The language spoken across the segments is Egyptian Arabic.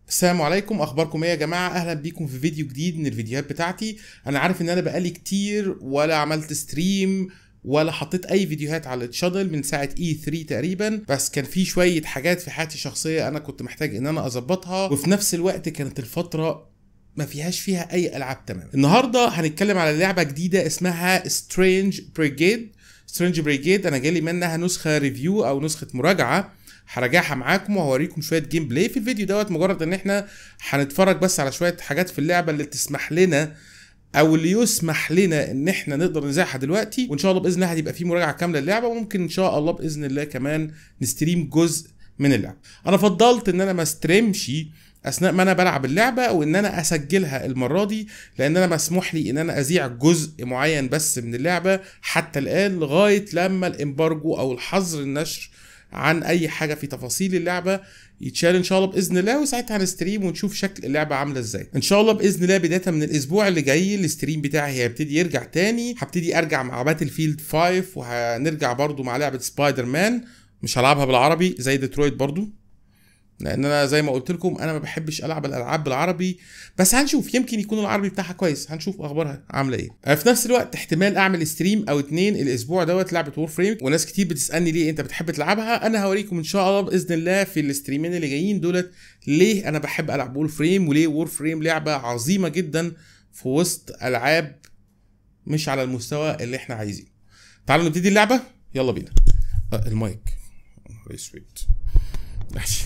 السلام عليكم اخباركم ايه يا جماعه اهلا بيكم في فيديو جديد من الفيديوهات بتاعتي انا عارف ان انا بقالي كتير ولا عملت ستريم ولا حطيت اي فيديوهات على الشانل من ساعه اي 3 تقريبا بس كان في شويه حاجات في حياتي الشخصيه انا كنت محتاج ان انا اظبطها وفي نفس الوقت كانت الفتره ما فيهاش فيها اي العاب تماما النهارده هنتكلم على لعبه جديده اسمها سترينج بريجيد سترينج بريجيد انا جالي منها نسخه ريفيو او نسخه مراجعه هراجعها معاكم وهوريكم شويه جيم بلاي في الفيديو دوت مجرد ان احنا هنتفرج بس على شويه حاجات في اللعبه اللي تسمح لنا او اللي يسمح لنا ان احنا نقدر نذاعها دلوقتي وان شاء الله باذن الله هتبقى في مراجعه كامله للعبه وممكن ان شاء الله باذن الله كمان نستريم جزء من اللعبه انا فضلت ان انا ما استريمش اثناء ما انا بلعب اللعبه وان انا اسجلها المره دي لان انا مسموح لي ان انا اذيع جزء معين بس من اللعبه حتى الان لغايه لما الامبارجو او الحظر النشر عن اي حاجه في تفاصيل اللعبه يتشال ان شاء الله باذن الله وساعتها هنستريم ونشوف شكل اللعبه عامله ازاي ان شاء الله باذن الله بدايه من الاسبوع اللي جاي الستريم بتاعي هيبتدي يرجع تاني هبتدي ارجع مع باتل فيلد 5 وهنرجع برضو مع لعبه سبايدر مان مش هلعبها بالعربي زي ديترويت برضو لان انا زي ما قلت لكم انا ما بحبش العب الالعاب بالعربي بس هنشوف يمكن يكون العربي بتاعها كويس هنشوف اخبارها عامله ايه في نفس الوقت احتمال اعمل ستريم او اتنين الاسبوع دوت لعبه وور فريم وناس كتير بتسالني ليه انت بتحب تلعبها انا هوريكم ان شاء الله باذن الله في الستريمين اللي جايين دولت ليه انا بحب العب وور فريم وليه وور فريم لعبه عظيمه جدا في وسط العاب مش على المستوى اللي احنا عايزينه تعالوا نبتدي اللعبه يلا بينا آه المايك سويت ماشي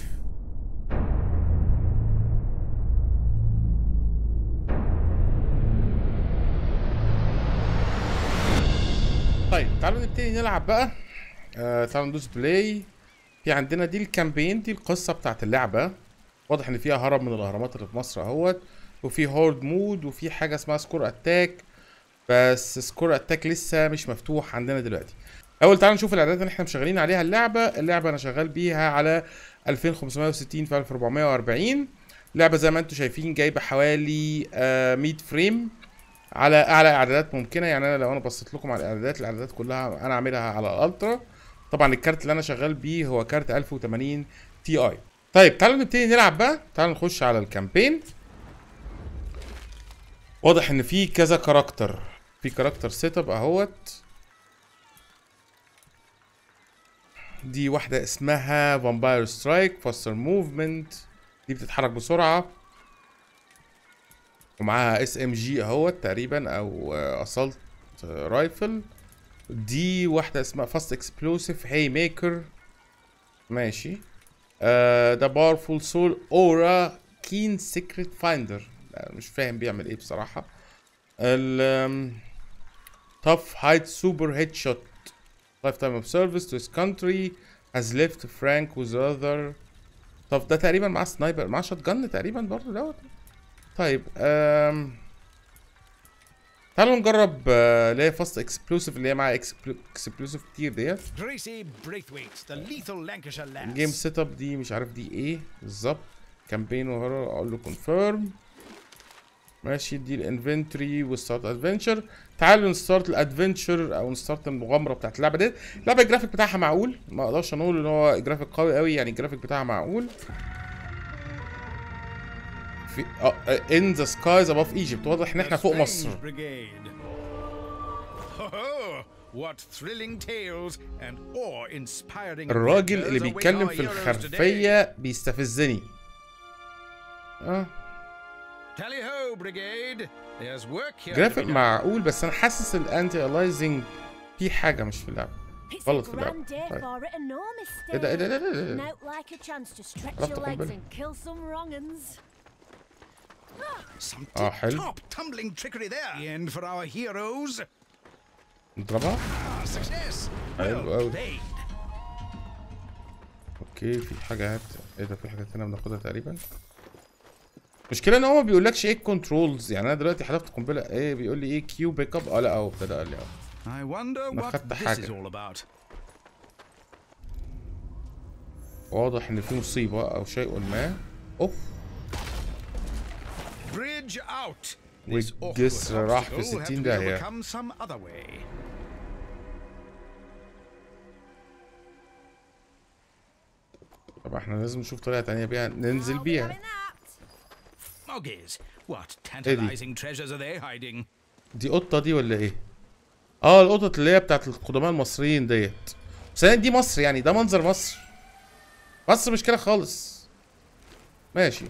طيب تعالوا نبتدي نلعب بقى آه تعالوا ندوس بلاي في عندنا دي الكامبين دي القصه بتاعت اللعبه واضح ان فيها هرم من الاهرامات اللي في مصر اهوت وفي هورد مود وفي حاجه اسمها سكور اتاك بس سكور اتاك لسه مش مفتوح عندنا دلوقتي اول تعالوا نشوف الاعدادات اللي احنا مشغلين عليها اللعبه اللعبه انا شغال بيها على 2560 في 1440 لعبه زي ما انتم شايفين جايبه حوالي آه 100 فريم على اعلى اعدادات ممكنه يعني انا لو انا بصيت لكم على الاعدادات الاعدادات كلها انا عاملها على الالترا طبعا الكارت اللي انا شغال بيه هو كارت 1080 تي اي طيب تعالوا نبتدي نلعب بقى تعالوا نخش على الكامبين واضح ان في كذا كاركتر في كاركتر سيت اب اهوت دي واحده اسمها فامباير سترايك فاستر موفمنت دي بتتحرك بسرعه ومعاها اس ام جي اهوت تقريبا او اسالت رايفل دي واحده اسمها فاست اكسبلوسيف هي ميكر ماشي آه ده باورفول سول اورا كين سيكريت فايندر مش فاهم بيعمل ايه بصراحه ال tough height super headshot lifetime of service to his country has left Frank with other طب ده تقريبا معاه سنايبر معاه شوت جن تقريبا برضه دوت طيب أم... تعالوا نجرب اللي هي فاست اكسبلوسيف اللي هي معاها اكسبلوسيف كتير ديت جيم سيت اب دي مش عارف دي ايه بالظبط كامبين وهورر اقول له كونفيرم ماشي دي الانفنتوري والستارت ادفنتشر تعالوا نستارت الادفنتشر او نستارت المغامره بتاعت اللعبه ديت اللعبه الجرافيك بتاعها معقول ما اقدرش نقول ان هو جرافيك قوي قوي يعني الجرافيك بتاعها معقول في ان ذا سكايز اباف ايجيبت واضح ان احنا فوق مصر الراجل اللي بيتكلم في الخلفيه بيستفزني اه جرافيك معقول بس انا حاسس الانتي الايزنج في حاجه مش في اللعبه غلط في اللعبه طيب. ايه ده ايه ده ايه ده ايه ده عرفت قنبله اه حلو نضربها حلو قوي اوكي في حاجات ايه ده في حاجات هنا بناخدها تقريبا المشكله ان هو ما بيقولكش ايه الكنترولز يعني انا دلوقتي حذفت قنبله ايه بيقول لي ايه كيو بيك اب اه لا اهو ابتدى قال لي اهو انا خدت حاجه واضح ان في مصيبه او شيء ما اوف والجسر راح في 60 داهيه طب احنا لازم نشوف طريقه تانية بيها ننزل بيها Doggies. What tantalizing treasures are they hiding? دي قطة دي ولا ايه؟ اه القطط اللي هي بتاعت القدماء المصريين ديت بس هي دي مصر يعني ده منظر مصر مصر مش كده خالص ماشي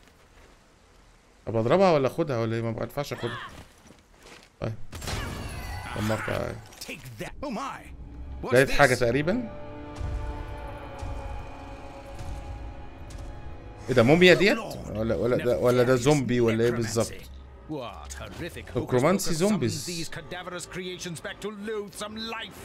طب اضربها ولا اخدها ولا ايه ما ينفعش اخدها طيب دمرتها Take that. Oh my. What's لقيت حاجة this? تقريبا ايه ده موميا ديت ولا ولا ده ولا ده زومبي ولا ايه بالظبط What horrific Necromancy hocus pocus zombies. summons these cadaverous creations back to loathsome life.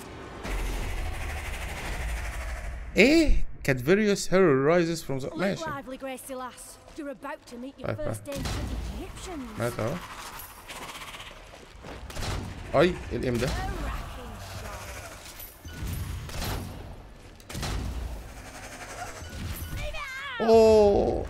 ايه Cadverius Hero rises from the Look ماشي lively, Gracie lass. You're about to meet your Bye, bye. first ancient Egyptians. مات اهو اي إيه الام ده A racking shot. اوه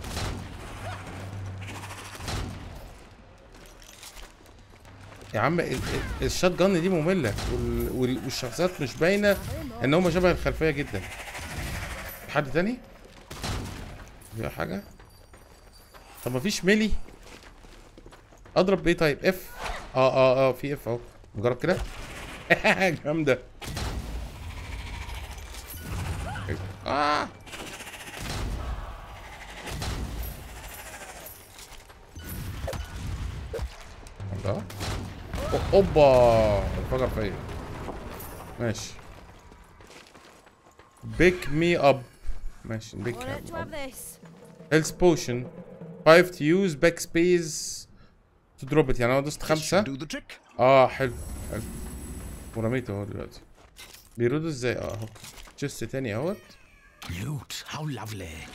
يا عم ال- ال- الشات جن دي ممله وال- وال- والشخصيات مش باينه ان هم شبه الخلفيه جدا في حد تاني في حاجه طب مفيش ميلي اضرب بايه طيب اف اه اه اه في اف اهو نجرب كده جامده اه ده أو- اوبا انفجر فيا ماشي بيك مي اب ماشي بيك Want to have اب this? هيلث بوشن 5 تو يوز باك سبيس تو دروب ات يعني انا دوست This should خمسة do the trick. اه حلو حلو ورميته اهو دلوقتي بيردوا ازاي اه اهو تشيست تاني اهوت Loot. How lovely.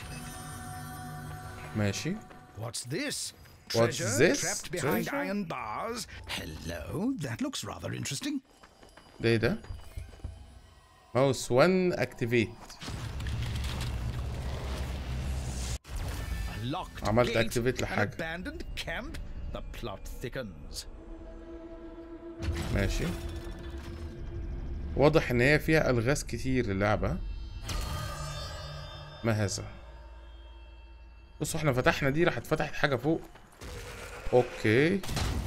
ماشي What's this? What's Treasure this? trapped behind Treasure? iron bars. Hello. That looks rather interesting. ده ايه ده ماوس 1 اكتيفيت A locked عملت gate, activate an لحاجة. abandoned camp. The plot thickens. ماشي واضح ان هي فيها الغاز كتير اللعبة ما هذا بصوا احنا فتحنا دي راحت فتحت حاجة فوق اوكي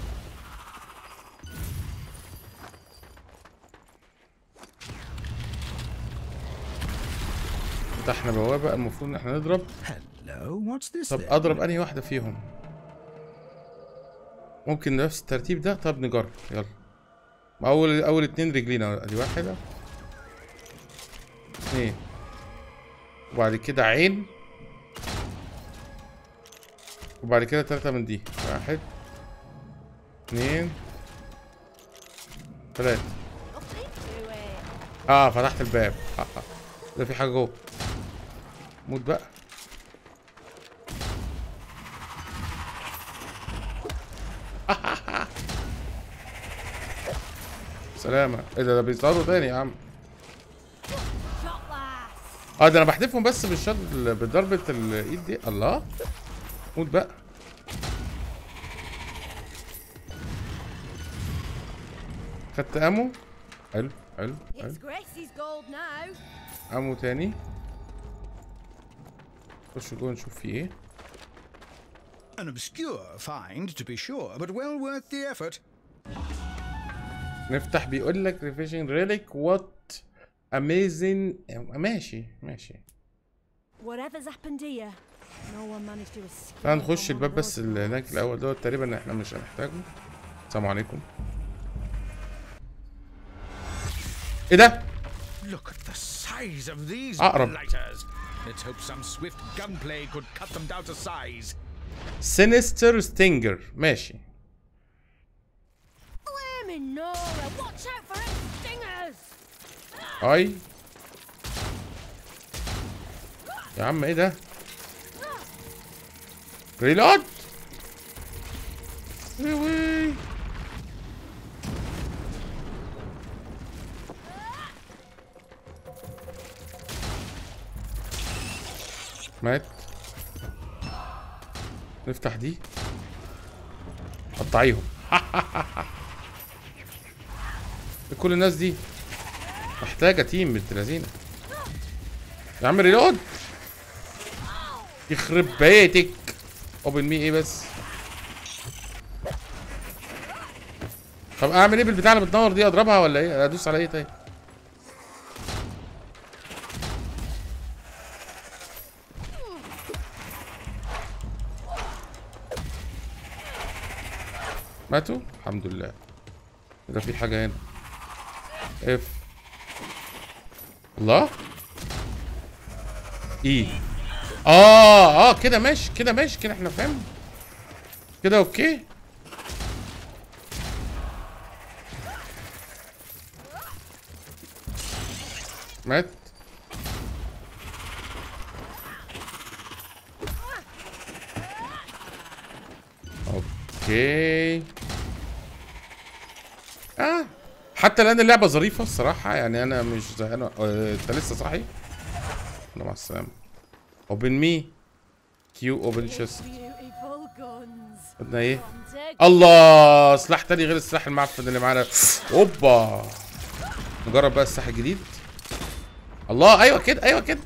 فتحنا بوابة المفروض ان احنا نضرب Hello. What's this? طب then? اضرب انهي واحدة فيهم ممكن نفس الترتيب ده طب نجرب يلا اول اول اتنين رجلينا ادي واحدة اتنين وبعد كده عين وبعد كده تلاتة من دي واحد اتنين تلاتة Nothing to it. اه فتحت الباب آه آه. ده في حاجة جوه موت بقى سلامة ايه ده ده بيصطادوا تاني يا عم Shot lass. اه ده انا بحدفهم بس بالشط بضربة الايد دي الله موت بقى خدت امو حلو حلو حلو It's Gracie's gold now. امو تاني خش جوه نشوف فيه ايه An obscure find, to be sure, but well worth the effort. نفتح بيقول لك ريفيجن ريليك وات اميزنج ماشي ماشي Whatever's happened here, no one managed to escape. تعال from نخش one الباب of بس those اللي هناك rooms. الاول دوت تقريبا احنا مش هنحتاجه السلام عليكم ايه ده Look at the size of these أقرب. blighters. Let's hope some swift gunplay could cut them down to size. سينستر ستينجر ماشي Blaming Nora, watch out for any stingers! اي يا عم ايه ده ريلود وي وي مات نفتح دي قطعيهم كل الناس دي محتاجة تيم بنت لذينة يا عم ريلود يخرب بيتك اوبن مي ايه بس طب اعمل ايه بالبتاع اللي بتنور دي اضربها ولا ايه ادوس على ايه طيب ماتوا الحمد لله ده في حاجه هنا اف الله ايه اه اه كده ماشي كده ماشي كده احنا فهمنا كده اوكي مات اوكي اه حتى الان اللعبه ظريفه الصراحه يعني انا مش زهقان آه، انت لسه صاحي لا مع السلامه اوبن مي كيو اوبن شيست Beautiful guns. قلنا ايه Come take الله سلاح تاني غير السلاح المعفن اللي معانا اوبا نجرب بقى السلاح الجديد الله ايوه كده ايوه كده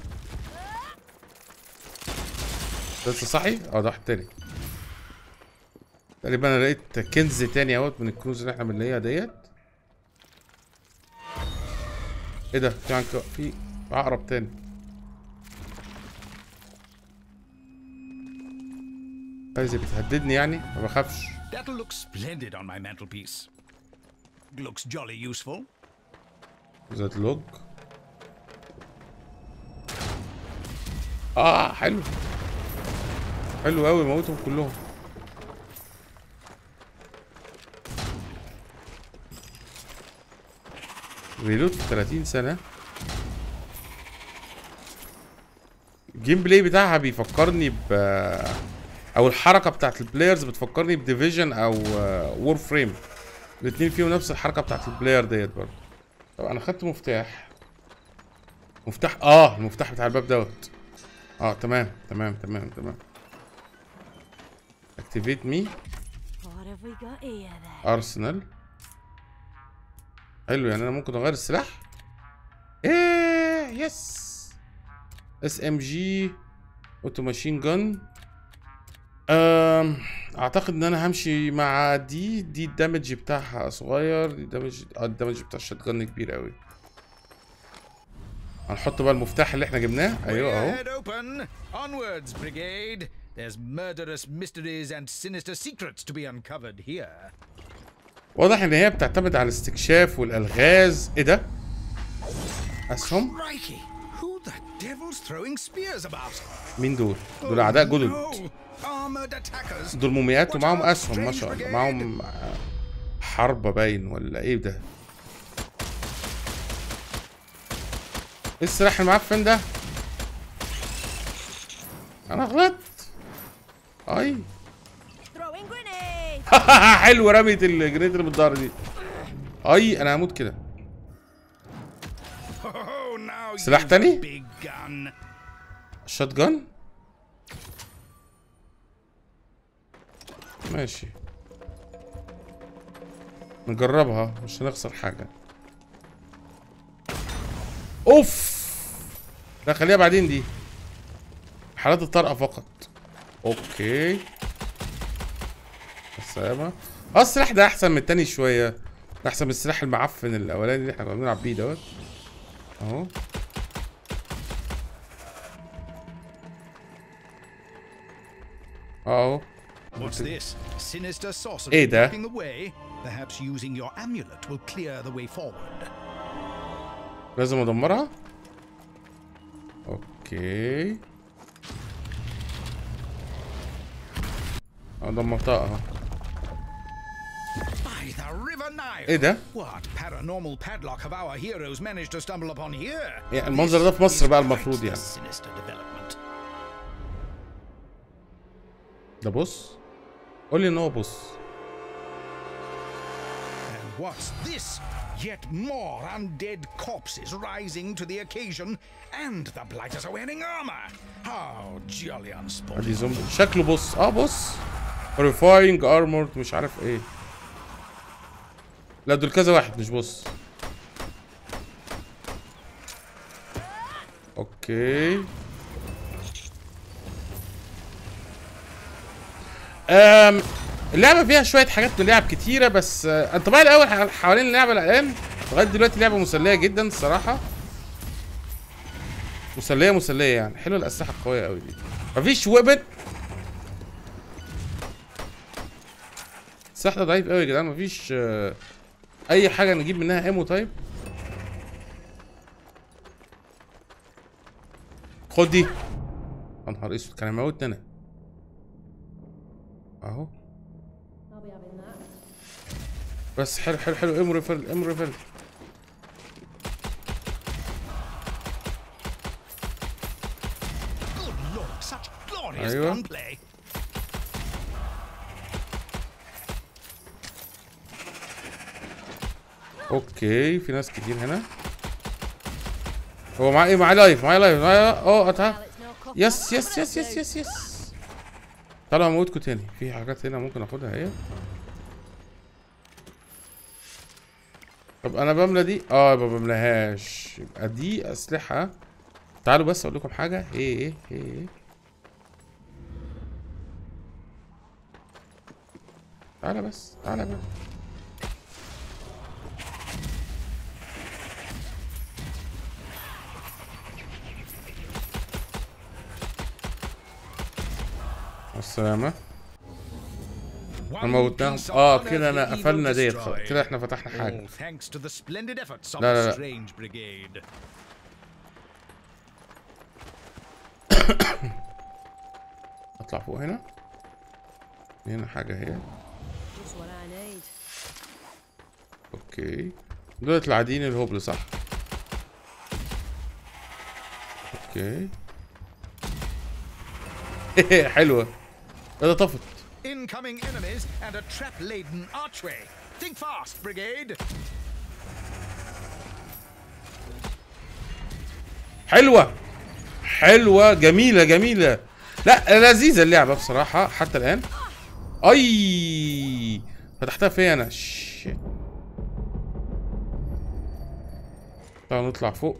لسه صحي اه ده واحد تاني تقريبا انا لقيت كنز تاني اهوت من الكنوز اللي احنا بنلاقيها ديت ايه ده في عنك في عقرب تاني عايز بتهددني يعني ما بخافش That'll look splendid on my mantelpiece. Looks jolly useful. ذات لوج اه حلو حلو قوي موتهم كلهم ريلود في 30 سنة الجيم بلاي بتاعها بيفكرني ب او الحركة بتاعت البلايرز بتفكرني بديفيجن او وور فريم الاتنين فيهم نفس الحركة بتاعت البلاير ديت برضه طب انا خدت مفتاح مفتاح اه المفتاح بتاع الباب دوت اه تمام تمام تمام تمام اكتيفيت مي What have we got here then? ارسنال حلو يعني انا ممكن اغير السلاح ايه يس اس ام جي اوتو ماشين جن أم اعتقد ان انا همشي مع دي دي الدمج بتاعها صغير دي الدمج اه الدمج بتاع الشوت جن كبير قوي هنحط بقى المفتاح اللي احنا جبناه ايوه اهو Head open. Onwards, brigade. There's murderous mysteries and sinister secrets to be uncovered here. واضح ان هي بتعتمد على الاستكشاف والالغاز ايه ده اسهم Crikey! Who the devil's throwing spears about? مين دول دول اعداء جدد No! Armored attackers. دول موميات Watch ومعاهم out, اسهم ما strange شاء الله brigade. معاهم آه، حربة باين ولا ايه ده ايه السلاح المعفن ده انا غلطت اي Throwing grenade! حلو رمية الجريد اللي بالظهر دي اي انا هموت كده Oh, now سلاح you've تاني؟ a big gun. الشوت جان ماشي نجربها مش هنخسر حاجة اوف لا خليها بعدين دي حالات الطرقة فقط اوكي السلامة اه السلاح ده احسن من التاني شوية ده احسن من السلاح المعفن الاولاني اللي احنا كنا بنلعب بيه دوت اهو اهو What's this? Sinister sorcery Hey there. blocking the way? Perhaps using your amulet will clear the way forward. لازم ادمرها اوكي اه دمرتها اهو By the River Nile! ايه ده؟ What paranormal padlock have our heroes managed to stumble upon here? يعني المنظر ده في مصر بقى This is المفروض quite يعني the Sinister development. ده بص قول لي ان هو بص And what's this? Yet more undead corpses rising to the occasion, and the blighters are wearing armor. How jolly unsporting. ادي زومبي شكله بص اه بص ريفاينج ارمورد مش عارف ايه لا دول كذا واحد مش بص اوكي ام اللعبه فيها شويه حاجات من اللعب كتيره بس آه، انطباعي الاول ح- حوالين اللعبه الان لغايه دلوقتي لعبه مسليه جدا الصراحه مسليه مسليه يعني حلوه الاسلحه القويه قوي دي مفيش ويبن السلاح ده ضعيف قوي يا جدعان مفيش آه، اي حاجه نجيب منها ايمو طيب خد دي يا نهار اسود كان هيموتني انا اهو I'll be having that. بس حلو حلو حلو ام ريفل ام ريفل Good lord, such glorious There you go. gunplay. اوكي في ناس كتير هنا هو معاه ايه معاه لايف معاه لايف معاه اه قطع Well, it's no cop يس out, يس but يس it'll يس do. يس يس تعالوا اموتكم تاني في حاجات هنا ممكن اخدها اهي طب انا بملى دي اه ما بملاهاش يبقى دي اسلحه تعالوا بس اقول لكم حاجه ايه ايه ايه ايه تعالى بس تعالى بس مع السلامة One موتناهم. piece of آه، كده أنا unearthly قفلنا evil ديت. destroyed. كده إحنا فتحنا حاجة. All thanks to the splendid efforts of لا، لا، the لا. strange brigade. اطلع فوق هنا هنا حاجة هي Just what I need. اوكي دول العاديين الهبل صح اوكي حلوة ايه ده طفت Incoming enemies and a trap-laden archway. Think fast, brigade. حلوة حلوة جميلة جميلة لا لذيذة اللعبة بصراحة حتى الآن أي فتحتها فيا أنا شيت تعالوا نطلع فوق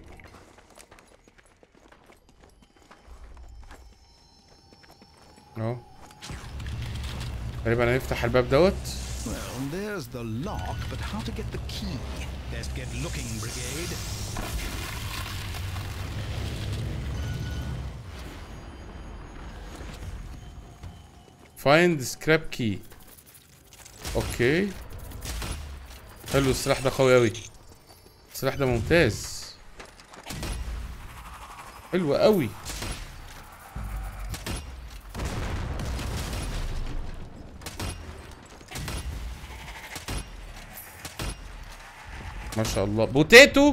اهو تقريبا هنفتح الباب دوت Well, there's the lock, but how to get the key? Best get looking, brigade. find scrap key اوكي حلو السلاح ده قوي اوي السلاح ده ممتاز حلو قوي ما شاء الله بوتيتو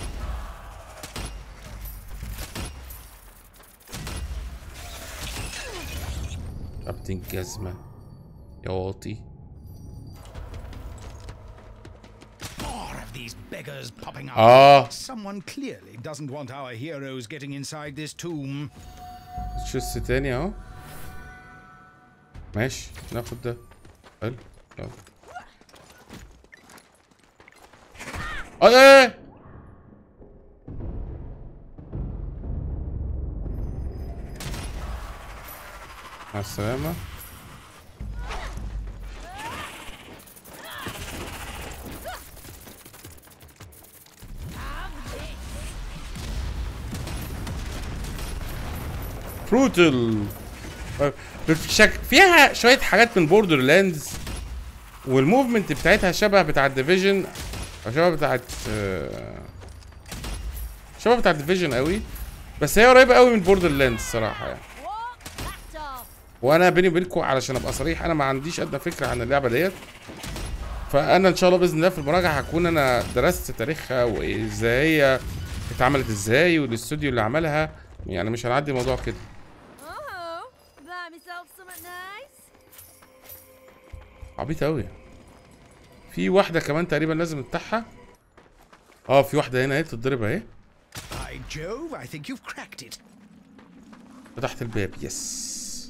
كابتن جزمة يا واطي More of these beggars popping up. اه Someone clearly doesn't want our heroes getting inside this tomb. تشيست تاني اهو ماشي ناخد ده حلو يلا اي اي مع السلامة بروتل شك... فيها شويه حاجات من بوردر لاندز والموفمنت بتاعتها شبه بتاع ديفيجن او شبه بتاعت آه، شبه بتاع ديفيجن قوي بس هي قريبه قوي من بوردر لاندز الصراحه يعني What? Backed off. وانا بيني وبينكم علشان ابقى صريح انا ما عنديش ادنى فكره عن اللعبه ديت فانا ان شاء الله باذن الله في المراجعه هكون انا درست تاريخها وازاي هي اتعملت ازاي والاستوديو اللي عملها يعني مش هنعدي الموضوع كده Oh, buy myself something nice. عبيط قوي في واحده كمان تقريبا لازم نفتحها اه في واحده هنا اهي بتتضرب اهي By Jove, I think you've cracked it. فتحت الباب يس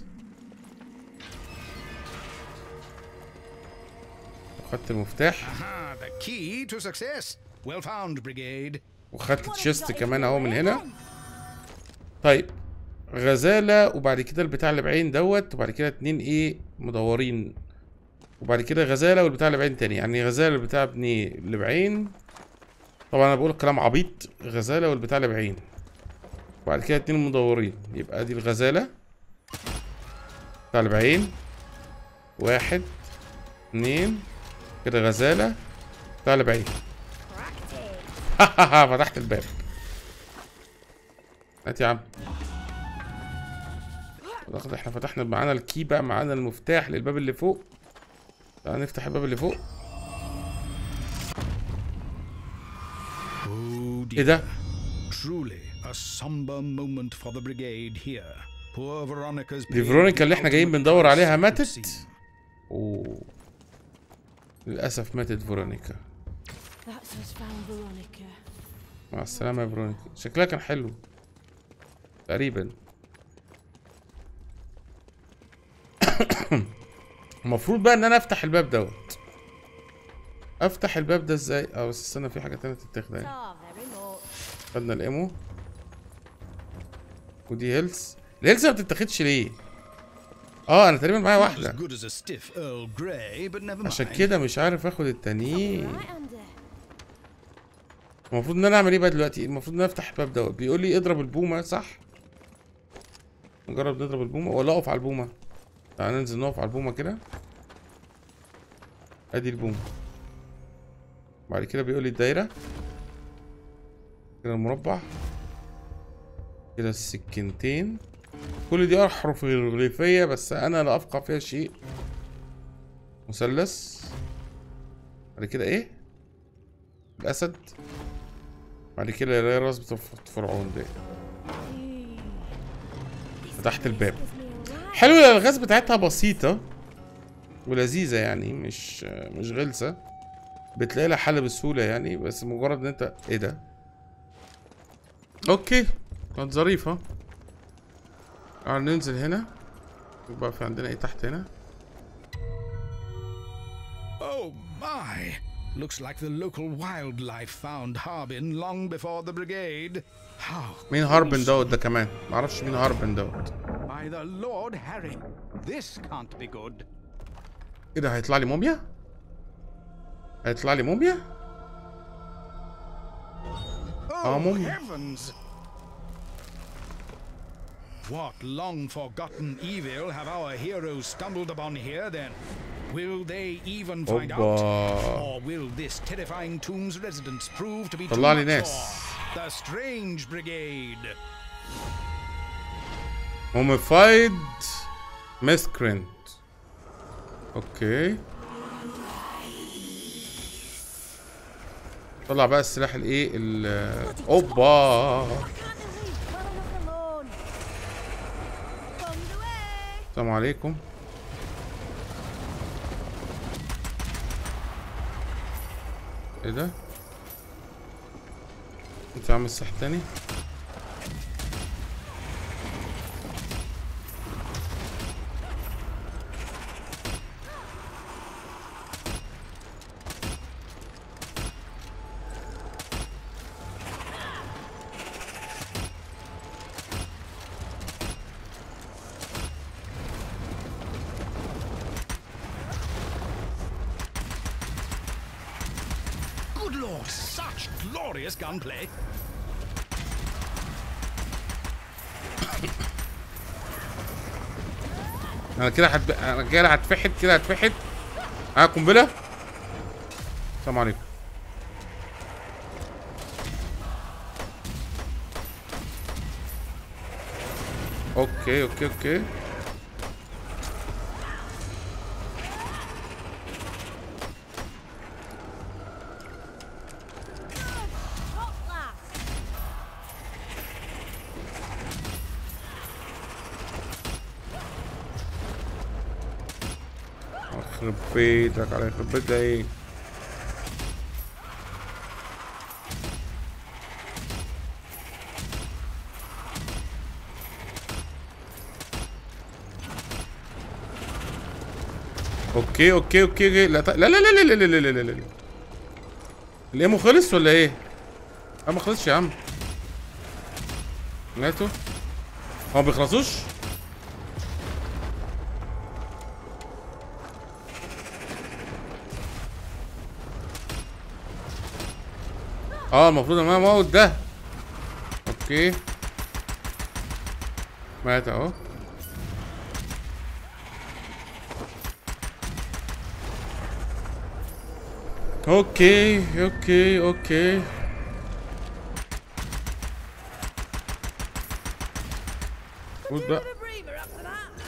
خدت المفتاح Aha, the key to success. Well found, brigade. وخدت تشيست كمان اهو من هنا طيب غزالة وبعد كده البتاع اللي بعين دوت وبعد كده اتنين ايه مدورين وبعد كده غزاله والبتاع اللي بعين تاني يعني غزاله البتاع ابني اللي بعين طبعا انا بقول كلام عبيط غزاله والبتاع اللي بعين وبعد كده اتنين مدورين يبقى دي الغزاله بتاع اللي بعين واحد اتنين كده غزاله بتاع اللي بعين Practice. فتحت الباب هات يا عم اعتقد احنا فتحنا معانا الكي بقى معانا المفتاح للباب اللي فوق تعال نفتح الباب اللي فوق Oh ايه dear. ده Truly a somber moment for the brigade here. Poor Veronica's دي paid فيرونيكا اللي the احنا جايين ultimate بندور price عليها it would ماتت seem. اوه للاسف ماتت فيرونيكا That's us found Veronica. مع السلامه يا فيرونيكا شكلها كان حلو تقريبا المفروض بقى ان انا افتح الباب دوت افتح الباب ده ازاي اه بس استنى في حاجه تانية تتاخد اهي Ah, very much. خدنا الايمو ودي هيلث الهيلث ما بتتاخدش ليه اه انا تقريبا معايا Not واحده as good as a stiff Earl Grey, but never عشان mind. كده مش عارف اخد التانيين Right, Andy. المفروض ان انا اعمل ايه بقى دلوقتي المفروض ان انا افتح الباب دوت بيقول لي اضرب البومه صح نجرب نضرب البومه ولا اقف على البومه تعال ننزل نقف على البومه كده ادي البومه بعد كده بيقول لي الدايره كده المربع كده السكينتين كل دي احرف هيروغليفيه بس انا لا افقه فيها شيء مثلث بعد كده ايه الاسد بعد كده الاقي راس بتاع فرعون ده فتحت الباب Gives me a right. حلو الالغاز بتاعتها بسيطه ولذيذه يعني مش مش غلسه بتلاقي لها حل بسهوله يعني بس مجرد ان انت ايه ده اوكي كانت ظريفه تعال ننزل هنا يبقى في عندنا ايه تحت هنا Oh my! Looks like the local wildlife found Harbin long before the brigade. How? مين هاربن دوت ده كمان معرفش مين هاربن دوت By the Lord Harry, this can't be good. ايه ده هيطلع لي موميا هيطلع لي موميا Oh Mum. heavens! What long forgotten evil have our heroes stumbled upon here then? Will they even find out? اوبا Or will this terrifying tomb's residents prove to be too طلع لي much ناس. for the Strange Brigade? موميفايد مسكرنت اوكي طلع بقى السلاح الايه ال اوبا I can't believe well enough alone. Bombed away. السلام عليكم ايه ده انت عامل سلاح تاني Good lord, such glorious gunplay! انا كده هت... انا كده هتفحت كده هتفحت ها قنبله السلام عليكم اوكي اوكي اوكي Top last. يخرب بيتك على يخرب بيت ده ايه اوكي اوكي اوكي اوكي لا ط- لا لا لا لا لا لا لا لا لا لا الايمو خلص ولا ايه؟ لا ما خلصش يا عم ماتوا هو ما بيخلصوش؟ اه المفروض ان انا اموت ده اوكي مات اهو اوكي اوكي اوكي المفروض بقى The breather up to that.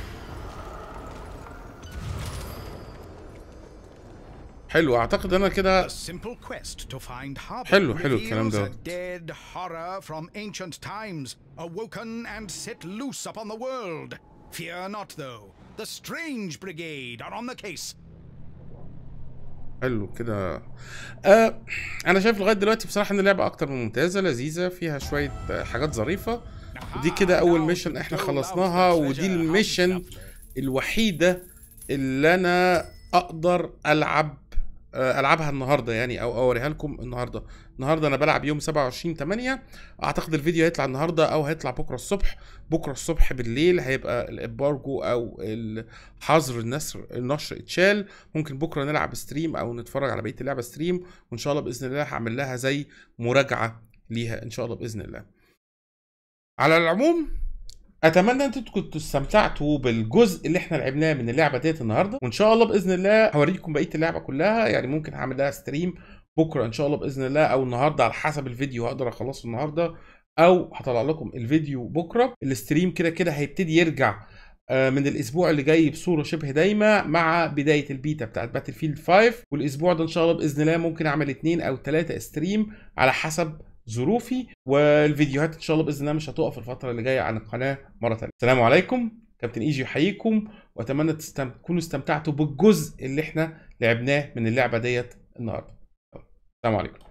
حلو اعتقد انا كده A simple quest to find Harbor حلو- حلو الكلام reveals a دوت. dead horror from ancient times, awoken and set loose upon the world. Fear not, though. The Strange Brigade are on the case. حلو كده آه انا شايف لغايه دلوقتي بصراحه ان اللعبه اكتر من ممتازه لذيذه فيها شويه آه، حاجات ظريفه ودي كده اول ميشن احنا خلصناها ودي الميشن الوحيده اللي انا اقدر العب آه، العبها النهارده يعني او اوريها لكم النهارده النهارده انا بلعب يوم 27 8 اعتقد الفيديو هيطلع النهارده او هيطلع بكره الصبح بكره الصبح بالليل هيبقى الامبارجو او حظر النشر النشر اتشال ممكن بكره نلعب ستريم او نتفرج على بقيه اللعبه ستريم وان شاء الله باذن الله هعمل لها زي مراجعه ليها ان شاء الله باذن الله على العموم اتمنى انتوا كنتوا استمتعتوا بالجزء اللي احنا لعبناه من اللعبه ديت النهارده وان شاء الله باذن الله هوريكم بقيه اللعبه كلها يعني ممكن هعمل لها ستريم بكره ان شاء الله باذن الله او النهارده على حسب الفيديو هقدر اخلصه النهارده او هطلع لكم الفيديو بكره الستريم كده كده هيبتدي يرجع آه، من الاسبوع اللي جاي بصوره شبه دايمه مع بدايه البيتا بتاعت باتل فيلد 5 والاسبوع ده ان شاء الله باذن الله ممكن اعمل اتنين او ثلاثه ستريم على حسب ظروفي والفيديوهات ان شاء الله باذن الله مش هتقف الفتره اللي جايه عن القناه مره ثانيه السلام عليكم كابتن ايجي يحييكم واتمنى تستم... تكونوا استمتعتوا بالجزء اللي احنا لعبناه من اللعبه ديت النهارده السلام عليكم